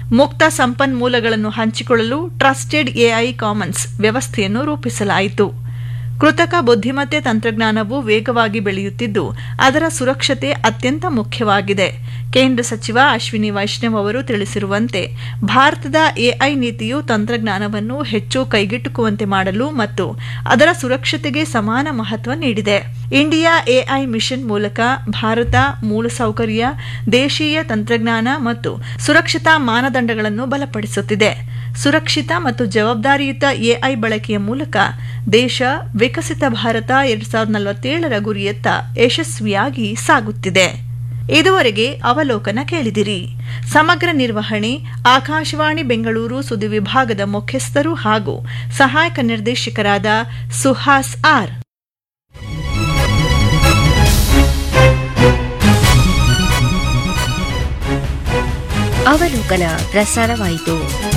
ಮುಕ್ತ ಸಂಪನ್ಮೂಲಗಳನ್ನು ಹಂಚಿಕೊಳ್ಳಲು ಟ್ರಸ್ಟೆಡ್ ಎಐ ಕಾಮನ್ಸ್ ವ್ಯವಸ್ಥೆಯನ್ನು ರೂಪಿಸಲಾಯಿತು ಕೃತಕ ಬುದ್ಧಿಮತ್ತೆ ತಂತ್ರಜ್ಞಾನವು ವೇಗವಾಗಿ ಬೆಳೆಯುತ್ತಿದ್ದು ಅದರ ಸುರಕ್ಷತೆ ಅತ್ಯಂತ ಮುಖ್ಯವಾಗಿದೆ ಕೇಂದ್ರ ಸಚಿವ ಅಶ್ವಿನಿ ವೈಷ್ಣವ್ ಅವರು ತಿಳಿಸಿರುವಂತೆ ಭಾರತದ ಎಐ ನೀತಿಯು ತಂತ್ರಜ್ಞಾನವನ್ನು ಹೆಚ್ಚು ಕೈಗೆಟುಕುವಂತೆ ಮಾಡಲು ಮತ್ತು ಅದರ ಸುರಕ್ಷತೆಗೆ ಸಮಾನ ಮಹತ್ವ ನೀಡಿದೆ ಇಂಡಿಯಾ ಎಐ ಮಿಷನ್ ಮೂಲಕ ಭಾರತ ಮೂಲಸೌಕರ್ಯ ದೇಶೀಯ ತಂತ್ರಜ್ಞಾನ ಮತ್ತು ಸುರಕ್ಷತಾ ಮಾನದಂಡಗಳನ್ನು ಬಲಪಡಿಸುತ್ತಿದೆ ಸುರಕ್ಷಿತ ಮತ್ತು ಜವಾಬ್ದಾರಿಯುತ ಎಐ ಬಳಕೆಯ ಮೂಲಕ ದೇಶ ವಿಕಸಿತ ಭಾರತ ಎರಡ್ ಸಾವಿರದ ನಲವತ್ತೇಳರ ಗುರಿಯತ್ತ ಯಶಸ್ವಿಯಾಗಿ ಸಾಗುತ್ತಿದೆ ಇದುವರೆಗೆ ಅವಲೋಕನ ಕೇಳಿದಿರಿ ಸಮಗ್ರ ನಿರ್ವಹಣೆ ಆಕಾಶವಾಣಿ ಬೆಂಗಳೂರು ಸುದ್ದಿ ವಿಭಾಗದ ಮುಖ್ಯಸ್ಥರು ಹಾಗೂ ಸಹಾಯಕ ನಿರ್ದೇಶಕರಾದ ಸುಹಾಸ್ ಆರ್ ಅವಲೋಕನ ಪ್ರಸಾರವಾಯಿತು